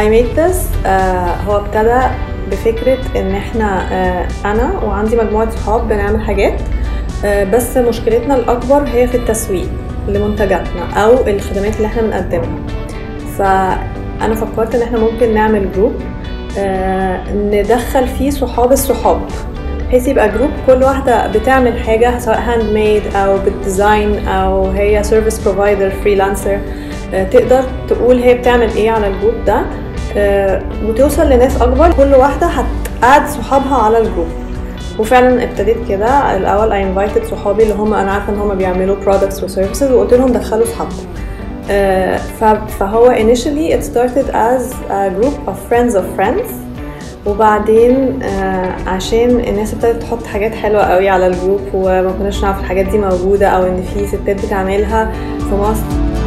I made this آه هو ابتدى بفكرة ان احنا آه انا وعندي مجموعة صحاب بنعمل حاجات آه بس مشكلتنا الاكبر هي في التسويق لمنتجاتنا او الخدمات اللي احنا بنقدمها فانا فكرت ان احنا ممكن نعمل جروب آه ندخل فيه صحاب الصحاب بحيث يبقى جروب كل واحدة بتعمل حاجة سواء هاند ميد أو بالديزاين أو هي سيرفيس بروفايدر فريلانسر تقدر تقول هي بتعمل ايه على الجروب ده آه، وتوصل لناس أكبر كل واحدة هتقعد صحابها على الجروب وفعلا ابتديت كده الأول I invited صحابي اللي هم أنا عارفة إن هم بيعملوا products و services وقلت لهم دخلوا صحابكم آه، ف- فهو initially it started as a group of friends of friends وبعدين آه، عشان الناس ابتدت تحط حاجات حلوة قوي على الجروب وما كناش نعرف الحاجات دي موجودة او ان في ستات بتعملها في مصر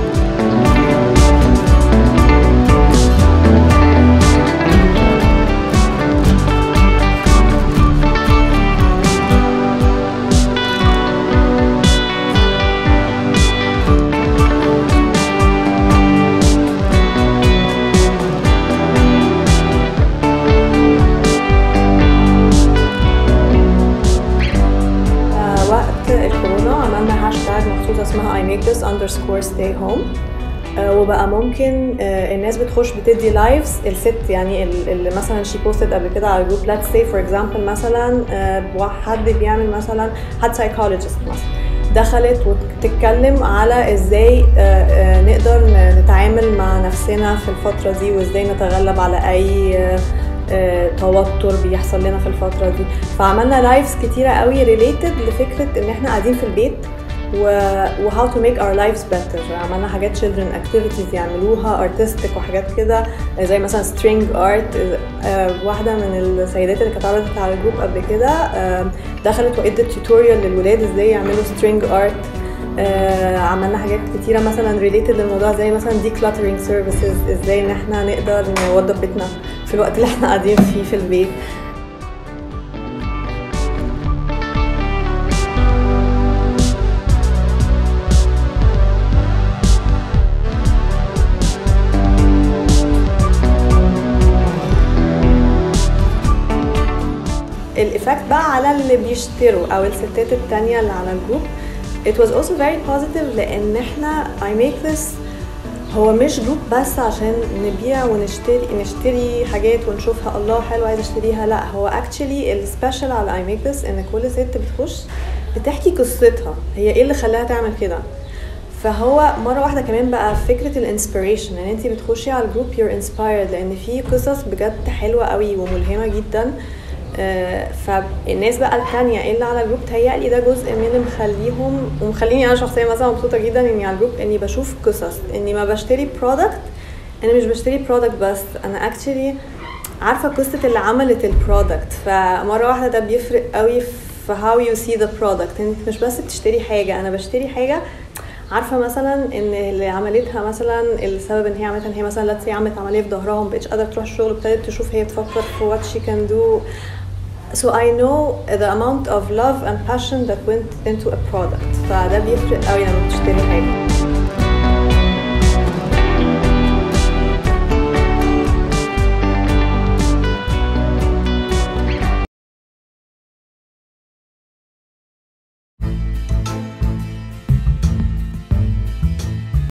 آه، وقت الكورونا عملنا هاشتاج مخصوصة اسمها I make this underscore stay home آه، وبقى ممكن آه، الناس بتخش بتدي لايفز الست يعني ال- اللي مثلا شي بوستد قبل كده على جروب let's say for example مثلا آه، حد بيعمل مثلا حد psychologist مثلا دخلت وتتكلم على ازاي آه، آه، نقدر ن- نتعامل مع نفسنا في الفترة دي وازاي نتغلب على اي آه، آه، توتر بيحصل لنا في الفترة دي فعملنا لايفز كتيرة قوي ريليتد لفكرة ان احنا قاعدين في البيت و و how to make our lives better عملنا حاجات children activities يعملوها artistic وحاجات كده زي مثلا string art آه، واحدة من السيدات اللي كانت عرضت على الجروب قبل كده آه، دخلت وادت توتوريال للولاد ازاي يعملوا string art آه، عملنا حاجات كتيرة مثلا related للموضوع زي مثلا decluttering services ازاي ان احنا نقدر نوضب بيتنا في الوقت اللي احنا قاعدين فيه في البيت الايفكت بقى على اللي بيشتروا او الستات التانية اللي على الجروب it was also very positive لان احنا I make this هو مش جروب بس عشان نبيع ونشتري نشتري حاجات ونشوفها الله حلو عايز اشتريها لا هو actually السبيشال على I make this ان كل ست بتخش بتحكي قصتها هي ايه اللي خلاها تعمل كده فهو مره واحده كمان بقى فكره الانسبيريشن ان انت بتخشي على الجروب يور انسبايرد لان في قصص بجد حلوه قوي وملهمه جدا آه، فالناس بقى التانية اللي على الجروب تهيألي ده جزء من اللي مخليهم ومخليني انا شخصيا مثلا مبسوطه جدا اني على الجروب اني بشوف قصص اني ما بشتري برودكت انا مش بشتري برودكت بس انا اكشلي عارفه قصه اللي عملت البرودكت فمره واحده ده بيفرق قوي في how you see the product انت مش بس بتشتري حاجه انا بشتري حاجه عارفه مثلا ان اللي عملتها مثلا السبب ان هي عملتها ان هي مثلا لاتس عملت عمليه في ظهرها وما بقتش قادره تروح الشغل ابتدت تشوف هي تفكر في what she can do so I know the amount of love and passion that went into a product فده بيفرق قوي لما بتشتري حاجه